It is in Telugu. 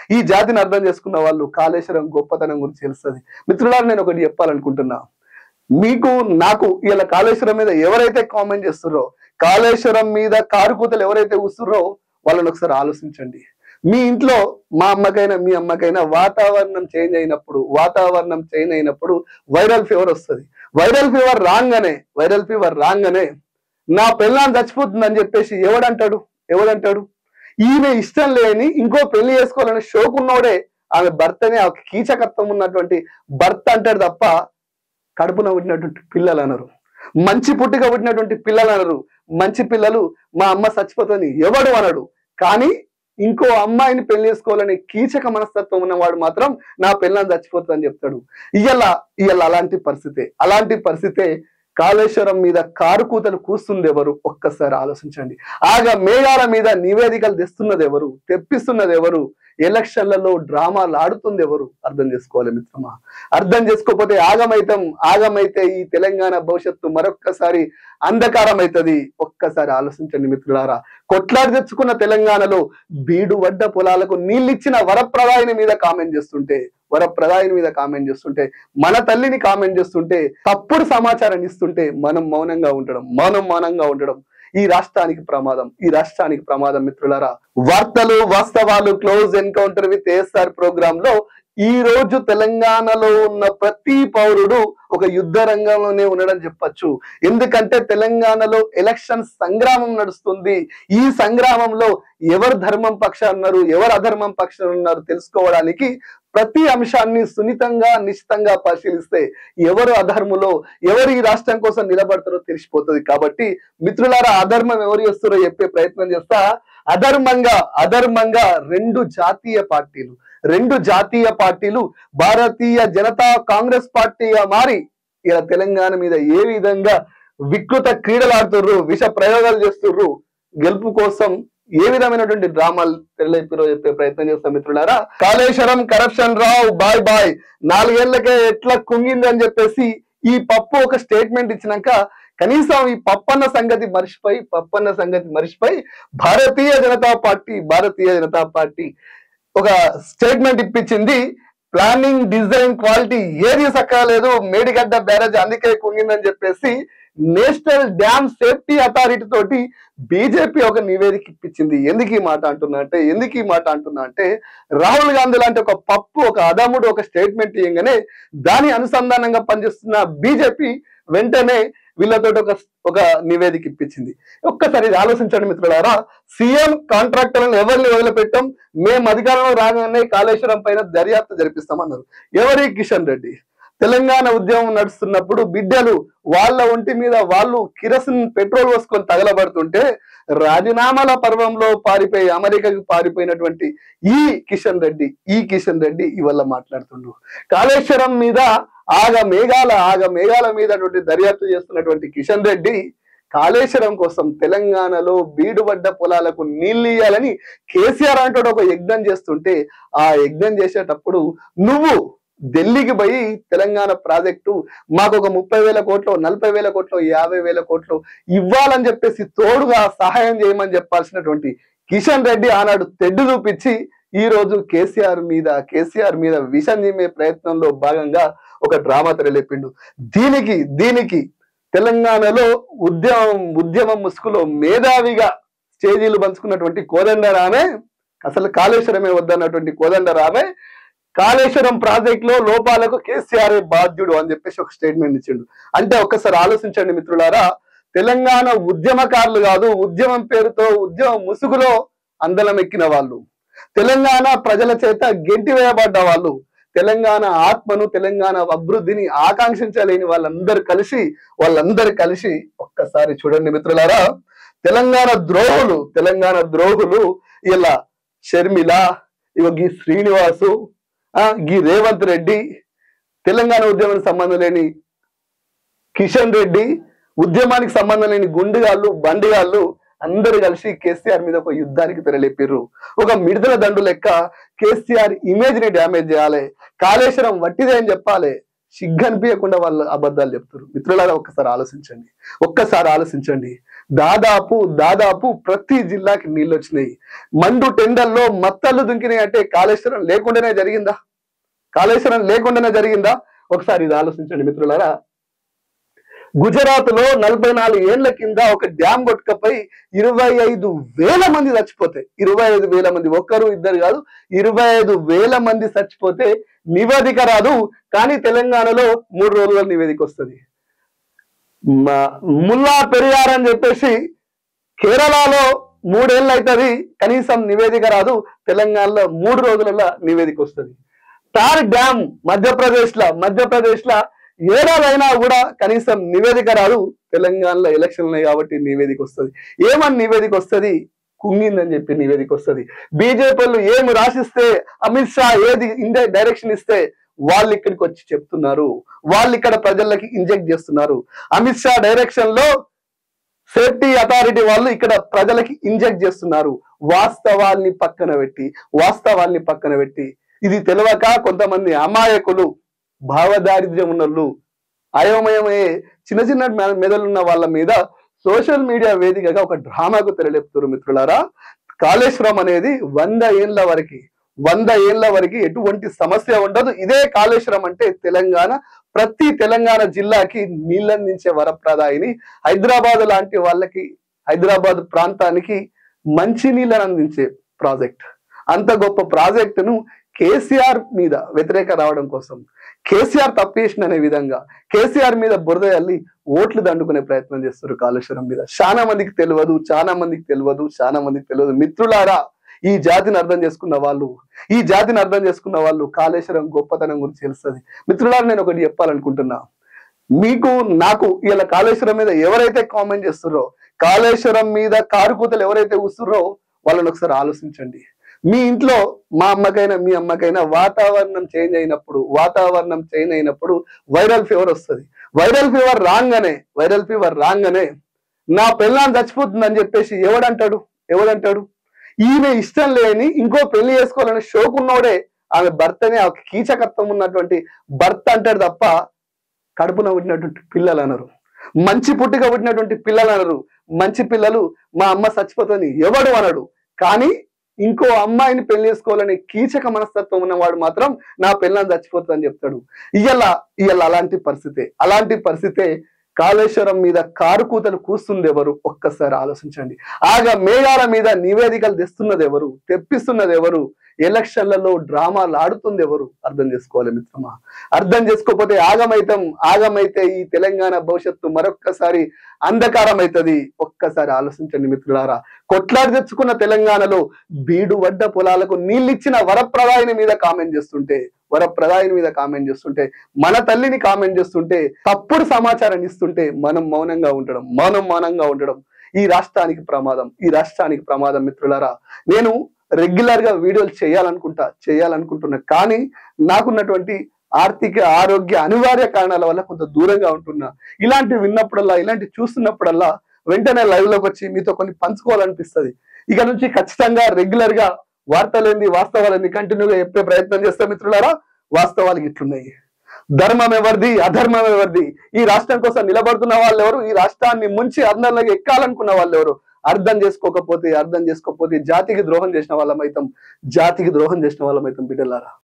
ఈ జాతిని అర్థం చేసుకున్న వాళ్ళు కాళేశ్వరం గొప్పతనం గురించి తెలుస్తుంది మిత్రులారా నేను ఒకటి చెప్పాలనుకుంటున్నా మీకు నాకు ఇలా కాళేశ్వరం మీద ఎవరైతే కామెంట్ చేస్తున్నారో కాళేశ్వరం మీద కారుకూతలు ఎవరైతే కూస్తున్నారో వాళ్ళని ఒకసారి ఆలోచించండి మీ ఇంట్లో మా అమ్మకైనా మీ అమ్మకైనా వాతావరణం చేంజ్ అయినప్పుడు వాతావరణం చేంజ్ అయినప్పుడు వైరల్ ఫీవర్ వస్తుంది వైరల్ ఫీవర్ రాగానే వైరల్ ఫీవర్ రాగానే నా పెళ్ళాన్ని చచ్చిపోతుందని చెప్పేసి ఎవడంటాడు ఎవడంటాడు ఈమె ఇష్టం లేని ఇంకో పెళ్లి చేసుకోవాలనే షోకున్నోడే ఆమె భర్తనే ఆ కీచకత్వం ఉన్నటువంటి భర్త అంటాడు తప్ప కడుపున పుట్టినటువంటి పిల్లలు అనరు మంచి పుట్టిక పుట్టినటువంటి పిల్లలు అనరు మంచి పిల్లలు మా అమ్మ చచ్చిపోతుంది ఎవడు అనడు కానీ ఇంకో అమ్మాయిని పెళ్లి చేసుకోవాలనే కీచక మనస్తత్వం ఉన్నవాడు మాత్రం నా పిల్లని చచ్చిపోతుందని చెప్తాడు ఇయ్యాల ఇయ్యాల అలాంటి పరిస్థితే అలాంటి పరిస్థితే కాళేశ్వరం మీద కారు కూతలు కూస్తుంది ఎవరు ఒక్కసారి ఆలోచించండి ఆగా మేఘాల మీద నివేదికలు తెస్తున్నది ఎవరు తెప్పిస్తున్నది ఎవరు ఎలక్షన్లలో డ్రామాలు ఆడుతుంది ఎవరు అర్థం చేసుకోవాలి మిత్రమా అర్థం చేసుకోకపోతే ఆగమైతం ఆగమైతే ఈ తెలంగాణ భవిష్యత్తు మరొక్కసారి అంధకారం అవుతుంది ఒక్కసారి ఆలోచించండి మిత్రులారా కొట్లాడి తెచ్చుకున్న తెలంగాణలో బీడు వడ్డ పొలాలకు నీళ్ళిచ్చిన వరప్రదాయిని మీద కామెంట్ చేస్తుంటే వరప్రదాయిని మీద కామెంట్ చేస్తుంటే మన తల్లిని కామెంట్ చేస్తుంటే తప్పుడు సమాచారాన్ని ఇస్తుంటే మనం మౌనంగా ఉండడం మౌనం మౌనంగా ఉండడం ఈ రాష్ట్రానికి ప్రమాదం ఈ రాష్ట్రానికి ప్రమాదం మిత్రులారా వార్తలు వాస్తవాలు close encounter with ASR program లో ఈ రోజు తెలంగాణలో ఉన్న ప్రతి పౌరుడు ఒక యుద్ధ రంగంలోనే ఉండడం చెప్పొచ్చు ఎందుకంటే తెలంగాణలో ఎలక్షన్ సంగ్రామం నడుస్తుంది ఈ సంగ్రామంలో ఎవరు ధర్మం పక్షాన ఉన్నారు ఎవరు అధర్మం పక్షాన ఉన్నారు తెలుసుకోవడానికి ప్రతి అంశాన్ని సున్నితంగా నిశ్చితంగా పరిశీలిస్తే ఎవరు అధర్ములో ఎవరు ఈ రాష్ట్రం కోసం నిలబడతారో తెలిసిపోతుంది కాబట్టి మిత్రులారా అధర్మం ఎవరు చేస్తారో చెప్పే ప్రయత్నం చేస్తా అధర్మంగా అధర్మంగా రెండు జాతీయ పార్టీలు రెండు జాతీయ పార్టీలు భారతీయ జనతా కాంగ్రెస్ పార్టీగా మారి ఇలా తెలంగాణ మీద ఏ విధంగా వికృత క్రీడలు ఆడుతుర్రు విష ప్రయోగాలు చేస్తుర్రు గెలుపు కోసం ఏ విధమైనటువంటి డ్రామాలు తెరలేపిరో చెప్పే ప్రయత్నం చేస్తాం మిత్రులారా Kaleshwaram corruption Rao bye bye నాలుగేళ్లకే ఎట్లా కుంగింది అని చెప్పేసి ఈ పప్పు ఒక స్టేట్మెంట్ ఇచ్చినాక కనీసం ఈ పప్పన్న సంగతి మర్చిపోయి పప్పన్న సంగతి మర్చిపోయి భారతీయ జనతా పార్టీ భారతీయ జనతా పార్టీ ఒక స్టేట్మెంట్ ఇప్పించింది ప్లానింగ్ డిజైన్ క్వాలిటీ ఏది సక్కలేదు మేడిగడ్డ బ్యారేజ్ అందుకే కుంగిందని చెప్పేసి నేషనల్ డ్యామ్ సేఫ్టీ అథారిటీ తోటి బీజేపీ ఒక నివేదిక ఇప్పించింది ఎందుకు ఈ మాట అంటున్నా అంటే ఎందుకు ఈ మాట అంటున్నా అంటే రాహుల్ గాంధీ లాంటి ఒక పప్పు ఒక అదముడు ఒక స్టేట్మెంట్ ఇయ్యంగానే దాని అనుసంధానంగా పనిచేస్తున్న బీజేపీ వెంటనే వీళ్ళతో ఒక ఒక నివేదిక ఇప్పించింది ఒక్కసారి ఇది ఆలోచించండి మిత్రులారా సీఎం కాంట్రాక్టర్లను ఎవరిని వదిలిపెట్టాం మేము అధికారంలో రాగానే కాళేశ్వరం పైన దర్యాప్తు జరిపిస్తామన్నారు ఎవరి కిషన్ రెడ్డి తెలంగాణ ఉద్యమం నడుస్తున్నప్పుడు బిడ్డలు వాళ్ళ ఒంటి మీద వాళ్ళు కిరసిన్ పెట్రోల్ పోసుకొని తగలబడుతుంటే రాజీనామాల పర్వంలో పారిపోయి అమెరికాకి పారిపోయినటువంటి ఈ కిషన్ రెడ్డి ఈ కిషన్ రెడ్డి ఇవల్ల మాట్లాడుతుండ్రు కాళేశ్వరం మీద ఆగ మేఘాల ఆగ మేఘాల మీద దర్యాప్తు చేస్తున్నటువంటి కిషన్ రెడ్డి కాళేశ్వరం కోసం తెలంగాణలో బీడుబడ్డ పొలాలకు నీళ్ళు ఇయ్యాలని కేసీఆర్ అంటాడు ఒక యజ్ఞం చేస్తుంటే ఆ యజ్ఞం చేసేటప్పుడు నువ్వు ఢిల్లీకి పోయి తెలంగాణ ప్రాజెక్టు మాకు ఒక ముప్పై వేల కోట్లు నలభై వేల కోట్లు యాభై వేల కోట్లు ఇవ్వాలని చెప్పేసి తోడుగా సహాయం చేయమని చెప్పాల్సినటువంటి కిషన్ రెడ్డి ఆనాడు తెడ్డు చూపించి ఈ రోజు కేసీఆర్ మీద కేసీఆర్ మీద విషం నిమ్మే ప్రయత్నంలో భాగంగా ఒక డ్రామా తెరలేపిండు దీనికి దీనికి తెలంగాణలో ఉద్యమం ఉద్యమం ముసుగులో మేధావిగా స్టేజీలు పంచుకున్నటువంటి కోదండరామే అసలు కాళేశ్వరమే వద్దన్నటువంటి కోదండరామే కాళేశ్వరం ప్రాజెక్ట్ లో లోపాలకు కేసీఆర్ బాధ్యుడు అని చెప్పేసి ఒక స్టేట్మెంట్ ఇచ్చిండు అంటే ఒక్కసారి ఆలోచించండి మిత్రులారా తెలంగాణ ఉద్యమకారులు కాదు ఉద్యమం పేరుతో ఉద్యమం ముసుగులో అందలం ఎక్కిన వాళ్ళు తెలంగాణ ప్రజల చేత గెంటి వేయబడ్డ వాళ్ళు తెలంగాణ ఆత్మను తెలంగాణ అభివృద్ధిని ఆకాంక్షించలేని వాళ్ళందరూ కలిసి వాళ్ళందరూ కలిసి ఒక్కసారి చూడండి మిత్రులారా తెలంగాణ ద్రోహులు తెలంగాణ ద్రోహులు ఇలా షర్మిల ఇవ గీ శ్రీనివాసు ఆ గీ రేవంత్ రెడ్డి తెలంగాణ ఉద్యమానికి సంబంధం లేని కిషన్ రెడ్డి ఉద్యమానికి సంబంధం లేని గుండుగాళ్ళు బండిగాళ్ళు అందరూ కలిసి కేసీఆర్ మీద ఒక యుద్ధానికి తెరలేపారు ఒక మిడతల దండు లెక్క కేసీఆర్ ఇమేజ్ ని డ్యామేజ్ చేయాలి కాళేశ్వరం వట్టిదే అని చెప్పాలి సిగ్గనిపించకుండా వాళ్ళు అబద్ధాలు చెప్తారు మిత్రులారా ఒక్కసారి ఆలోచించండి ఒక్కసారి ఆలోచించండి దాదాపు దాదాపు ప్రతి జిల్లాకి నీళ్ళు వచ్చినాయి మండు టెండర్లో మత్తళ్ళు దుంకినాయి అంటే కాళేశ్వరం లేకుండానే జరిగిందా కాళేశ్వరం లేకుండానే జరిగిందా ఒకసారి ఇది ఆలోచించండి మిత్రులారా గుజరాత్ లో నలభై నాలుగు ఏళ్ల కింద ఒక డ్యామ్ కొట్టుకపోయి ఇరవై ఐదు వేల మంది చచ్చిపోతే ఇరవై ఐదు వేల మంది ఒక్కరు ఇద్దరు కాదు ఇరవై ఐదు వేల మంది చచ్చిపోతే నివేదిక రాదు కానీ తెలంగాణలో మూడు రోజుల నివేదిక వస్తుంది మ- ముల్లా పెరియార్ అని చెప్పేసి కేరళలో మూడేళ్ళు అవుతుంది కనీసం నివేదిక రాదు తెలంగాణలో మూడు రోజులలో నివేదిక వస్తుంది తార్ డ్యామ్ మధ్యప్రదేశ్ లా మధ్యప్రదేశ్ లా ఏడాదైనా కూడా కనీసం నివేదిక రాదు తెలంగాణలో ఎలక్షన్లు ఉన్నాయి కాబట్టి నివేదిక వస్తుంది ఏమని నివేదిక వస్తుంది కుంగిందని చెప్పి నివేదిక వస్తుంది బీజేపీలు ఏమి రాసిస్తే అమిత్ షా ఏది ఇండే డైరెక్షన్ ఇస్తే వాళ్ళు ఇక్కడికి వచ్చి చెప్తున్నారు వాళ్ళు ఇక్కడ ప్రజలకి ఇంజెక్ట్ చేస్తున్నారు అమిత్ షా డైరెక్షన్ లో సేఫ్టీ అథారిటీ వాళ్ళు ఇక్కడ ప్రజలకి ఇంజెక్ట్ చేస్తున్నారు వాస్తవాల్ని పక్కన పెట్టి వాస్తవాల్ని పక్కన పెట్టి ఇది తెలియక కొంతమంది అమాయకులు భావదారిద్ర్యం ఉన్నోళ్ళు అయోమయమయ్యే చిన్న చిన్న మె- మెదలున్న వాళ్ళ మీద సోషల్ మీడియా వేదికగా ఒక డ్రామాకు తెరలేపుతారు మిత్రులారా కాళేశ్వరం అనేది వంద ఏళ్ల వరకు వంద ఏళ్ల వరకు ఎటువంటి సమస్య ఉండదు ఇదే కాళేశ్వరం అంటే తెలంగాణ ప్రతి తెలంగాణ జిల్లాకి నీళ్ళందించే వరప్రదాయిని హైదరాబాద్ లాంటి వాళ్ళకి హైదరాబాద్ ప్రాంతానికి మంచి నీళ్ళని అందించే ప్రాజెక్ట్ అంత గొప్ప ప్రాజెక్టును కేసీఆర్ మీద వ్యతిరేక రావడం కోసం కేసీఆర్ తప్పేసిన అనే విధంగా కేసీఆర్ మీద బురద అల్లి ఓట్లు దండుకునే ప్రయత్నం చేస్తారు కాళేశ్వరం మీద చాలా మందికి తెలియదు చాలా మందికి తెలియదు చాలా మందికి తెలియదు మిత్రులారా ఈ జాతిని అర్థం చేసుకున్న వాళ్ళు ఈ జాతిని అర్థం చేసుకున్న వాళ్ళు కాళేశ్వరం గొప్పతనం గురించి తెలుస్తుంది మిత్రులారా నేను ఒకటి చెప్పాలనుకుంటున్నా మీకు నాకు ఇలా కాళేశ్వరం మీద ఎవరైతే కామెంట్ చేస్తున్నారో కాళేశ్వరం మీద కారుకూతలు ఎవరైతే కూస్తున్నారో వాళ్ళని ఒకసారి ఆలోచించండి మీ ఇంట్లో మా అమ్మకైనా మీ అమ్మకైనా వాతావరణం చేంజ్ అయినప్పుడు వాతావరణం చేంజ్ అయినప్పుడు వైరల్ ఫీవర్ వస్తుంది వైరల్ ఫీవర్ రాగానే వైరల్ ఫీవర్ రాగానే నా పెళ్ళాన్ని చచ్చిపోతుందని చెప్పేసి ఎవడంటాడు ఎవడంటాడు ఈమె ఇష్టం లేని ఇంకో పెళ్లి చేసుకోవాలనే షోకున్నోడే ఆమె భర్తనే ఆ కీచకత్వం ఉన్నటువంటి భర్త అంటాడు తప్ప కడుపున పుట్టినటువంటి పిల్లలు అనరు మంచి పుట్టుక పుట్టినటువంటి పిల్లలు అనరు మంచి పిల్లలు మా అమ్మ చచ్చిపోతుంది ఎవడు అనడు కానీ ఇంకో అమ్మాయిని పెళ్లి చేసుకోవాలనే కీచక మనస్తత్వం ఉన్నవాడు మాత్రం నా పిల్లని చచ్చిపోతుందని చెప్తాడు ఇయ్యాల ఇయ్యాల అలాంటి పరిస్థితే అలాంటి పరిస్థితే కాళేశ్వరం మీద కారు కూతలు కూస్తుంది ఎవరు ఒక్కసారి ఆలోచించండి ఆగా మేఘాల మీద నివేదికలు తెస్తున్నది ఎవరు తెప్పిస్తున్నది ఎవరు ఎలక్షన్లలో డ్రామాలు ఆడుతుంది ఎవరు అర్థం చేసుకోవాలి మిత్రమా అర్థం చేసుకోకపోతే ఆగమైతం ఆగమైతే ఈ తెలంగాణ భవిష్యత్తు మరొక్కసారి అంధకారం అవుతుంది ఒక్కసారి ఆలోచించండి మిత్రులారా కొట్లాడి తెచ్చుకున్న తెలంగాణలో బీడు వడ్డ పొలాలకు నీళ్ళిచ్చిన వరప్రదాయిని మీద కామెంట్ చేస్తుంటే వరప్రదాయిని మీద కామెంట్ చేస్తుంటే మన తల్లిని కామెంట్ చేస్తుంటే తప్పుడు సమాచారాన్ని ఇస్తుంటే మనం మౌనంగా ఉండడం మౌనం మౌనంగా ఉండడం ఈ రాష్ట్రానికి ప్రమాదం ఈ రాష్ట్రానికి ప్రమాదం మిత్రులారా నేను రెగ్యులర్ గా వీడియోలు చేయాలనుకుంటా చేయాలనుకుంటున్నా కానీ నాకున్నటువంటి ఆర్థిక ఆరోగ్య అనివార్య కారణాల వల్ల కొంత దూరంగా ఉంటున్నా ఇలాంటివి విన్నప్పుడల్లా ఇలాంటి చూస్తున్నప్పుడల్లా వెంటనే లైవ్ లోకి వచ్చి మీతో కొన్ని పంచుకోవాలనిపిస్తది ఇక నుంచి ఖచ్చితంగా రెగ్యులర్ గా వార్తలేంది వాస్తవాలేంది కంటిన్యూగా చెప్పే ప్రయత్నం చేస్తే మిత్రులారా వాస్తవాలు ఇట్లున్నాయి ధర్మం ఎవరిది అధర్మం ఎవరిది ఈ రాష్ట్రం కోసం నిలబడుతున్న వాళ్ళు ఎవరు ఈ రాష్ట్రాన్ని ముంచి అందరిలోకి ఎక్కాలనుకున్న వాళ్ళు ఎవరు అర్థం చేసుకోకపోతే అర్థం చేసుకోకపోతే జాతికి ద్రోహం చేసిన వాళ్ళమైతాం జాతికి ద్రోహం చేసిన వాళ్ళమైతాం బిడ్డలారా